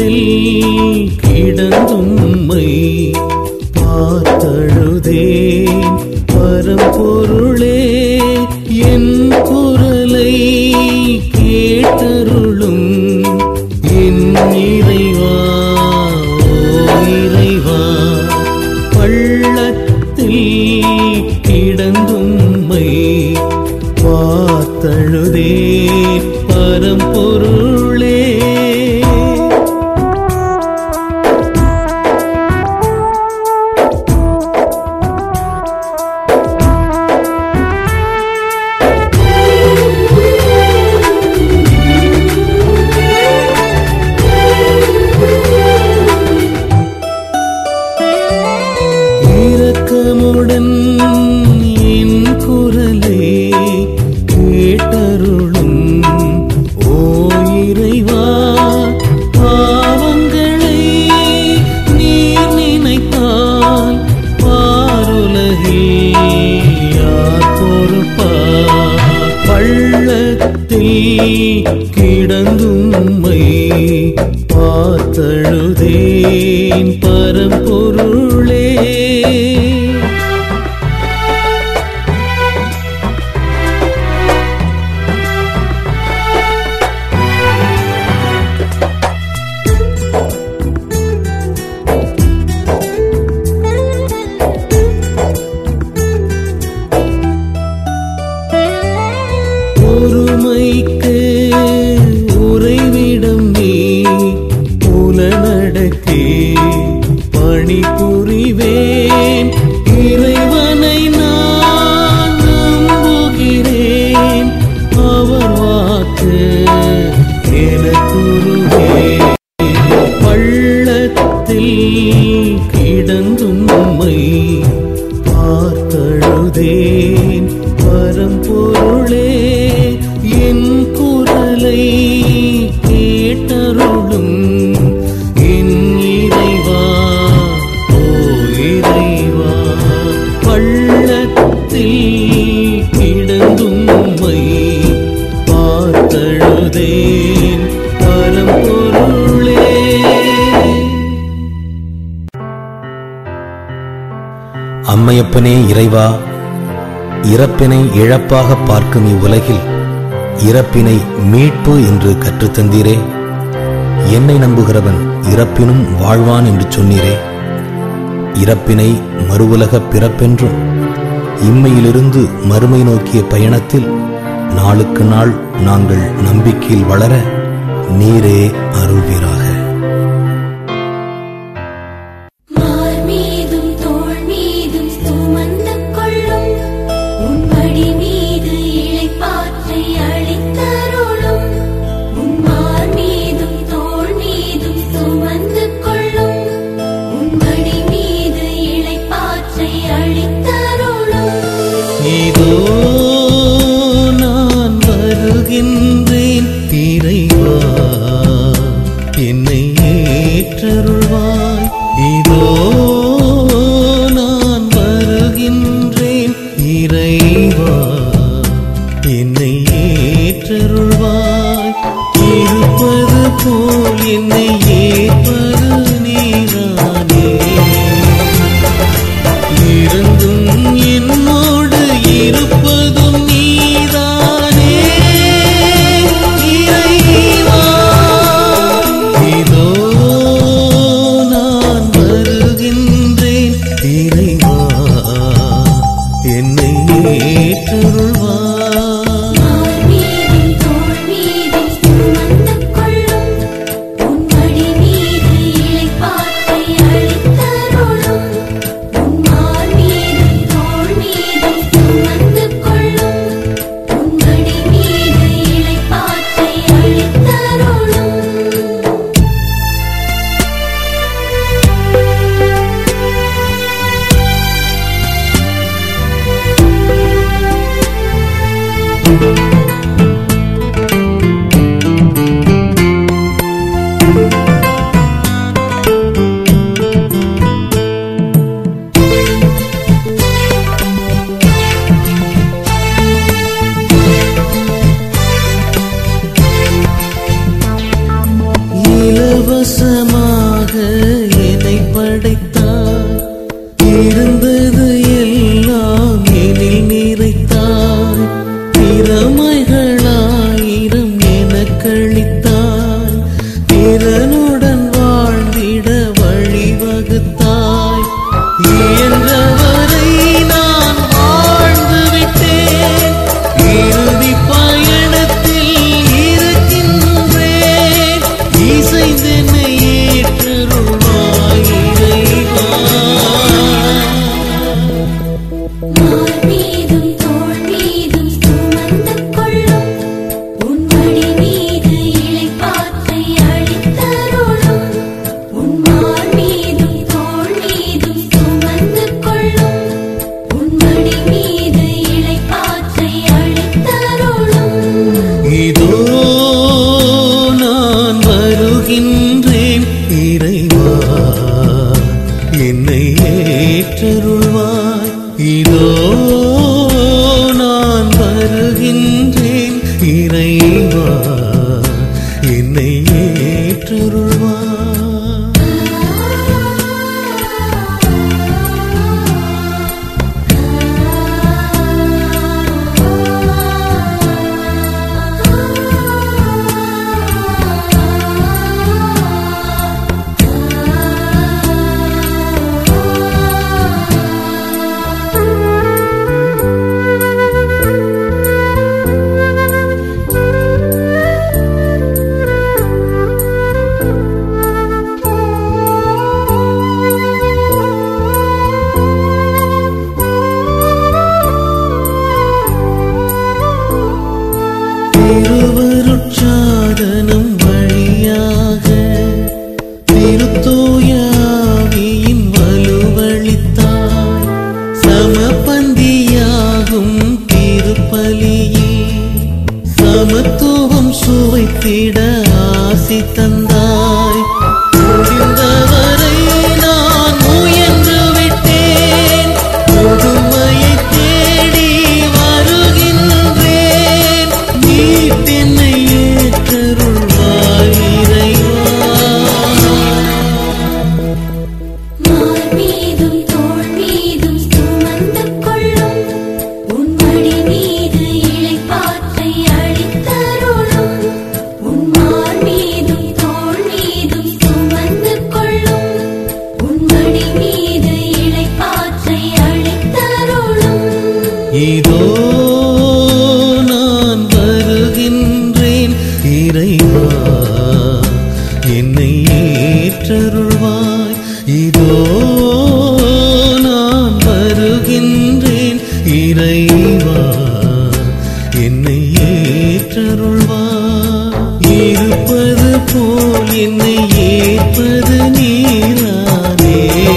கிடந்தும்மை பார்த்தழுதேன் பரம்பொருளே என் குரலை கேட்டருளும் என் இறைவா ஓ இறைவா பள்ளத்தில் கிடந்தும்மை பார்த்தழுதே பரம்பொருளே இரக்கமுடன் என் குரலை கேட்டருளும் ஓ இறைவா பாவங்களை நீர் நினைத்தால் பாருலகில் யார் பொறுப்பா பள்ளத்தில் கிடந்தும்மை பார்த்தழுதேன் பரம்பொருளே பொறுமைக்கு உறைவிடம் நீ புலனடக்கே பணிபுரிவேன் இறைவனை நான் நம்புகிறேன் அவர் வாக்கு எனக்குருவே பள்ளத்தில் கிடந்தும்மை பார்த்தழுதேன் பரம்பொருளே என் குரலை கேட்டருளும் என் இறைவா ஓ இறைவா பள்ளத்தில் கிடந்தும்மை பார்த்தழுதேன் பரம்பொருளே அம்மையப்பனே இறைவா இறப்பினை இழப்பாக பார்க்கும் இவ்வுலகில் இறப்பினை மீட்பு என்று கற்றுத்தந்தீரே என்னை நம்புகிறவன் இறப்பினும் வாழ்வான் என்று சொன்னீரே இறப்பினை மறுவுலக பிறப்பென்றும் இம்மையிலிருந்து மறுமை நோக்கிய பயணத்தில் நாளுக்கு நாள் நாங்கள் நம்பிக்கையில் வளர நீரே அருள்வீராக மார் மீதும் தோள் மீதும் சுமந்து கொள்ளும் உன் மடி மீது இளைப்பாற்றை அளித்தருளும் உன் மார் மீதும் தோள் மீதும் சுமந்து கொள்ளும் உன் மடி மீது இளைப்பாற்றை அளித்தருளும் இதோ நான் வருகின்றேன் இறைவா என்னை ஏற்றருள்வாய் இதோ நான் வருகின்றேன் இறைவா என்னை ஏற்றருள்வாய் இருப்பது போல் என்னை ஏற்பது நீரானே இருந்தும் என்னோடு இருப்பதும் நீதானே இறைவா இதோ நான் வருகின்றேன் இறைவா என்னை ஏற்றருள்வாய் மார் மீதும் தோள் மீதும் சுமந்து கொள்ளும் உன் மடி மீது இலவசமாக என்னை படைத்தார் இருந்தது எல்லாம் எனில் நிறைத்தார் திறமைகளாயிரம் எனக்களித்தாய் திறனுடன் வாழ்ந்திட வழிவகுத்தாய் இயன்றவரை நான் வாழ்ந்து விட்டேன் இறுதி பயணத்தில் இருக்கின்றேன் இசைந்தென்னை ஏற்றருள்வாய் இறைவா மார் மீதும் தோள் மீதும் சுமந்து கொள்ளும் உன் மடி மீது இளைப்பாற்றை அளித்தருளும் உன் மார் மீதும் தோள் மீதும் சுமந்து கொள்ளும் உன் மடி மீது இளைப்பாற்றை அளித்தருளும் இதோ நான் வருகின்றேன் இறைவா என்னை ஏற்றருள்வாய் இதோ நான் வருகின்றேன் இறைவா என்னை ஏற்றருள்வாய் திருவருட்சாதனம் வழியாக திருத்தூயாவியின் வலுவளித்தாய் சமபந்தியாகும் திருப்பலியில் சமத்துவம் சுவைத்திட ஆசி தந்தாய் முடிந்தவரை நான் முயன்று விட்டேன் புதுமையை தேடி வருகின்றேன் நீ தென்னை ஏற்றருள்வாய் இறைவா மார் மீதும் தோள் மீதும் சுமந்து கொள்ளும் உன் மடி மீது இளைப்பாற்றை அளித்தருளும் உன் மார் மீதும் தோள் மீதும் சுமந்து கொள்ளும் உன் மடி மீது இளைப்பாற்றை அளித்தருளும் இதோ நான் வருகின்றேன் இறைவா என்னை ஏற்றருள்வாய் இதோ நான் வருகின்றேன் இறைவா என்னை ஏற்றருள்வாய் இருப்பது போல் என்னை ஏற்பது நீரானே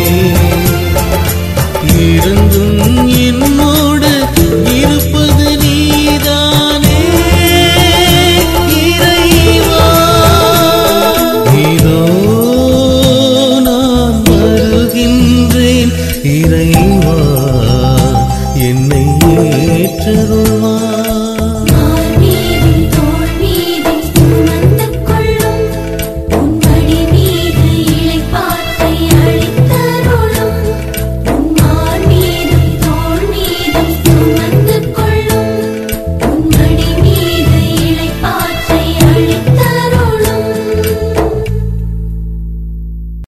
இருந்தும் என்னோடு இருப்பது நீதானே இறைவா இதோ நான் வருகின்றேன் இறைவா என்னை ஏற்றருள்வாய்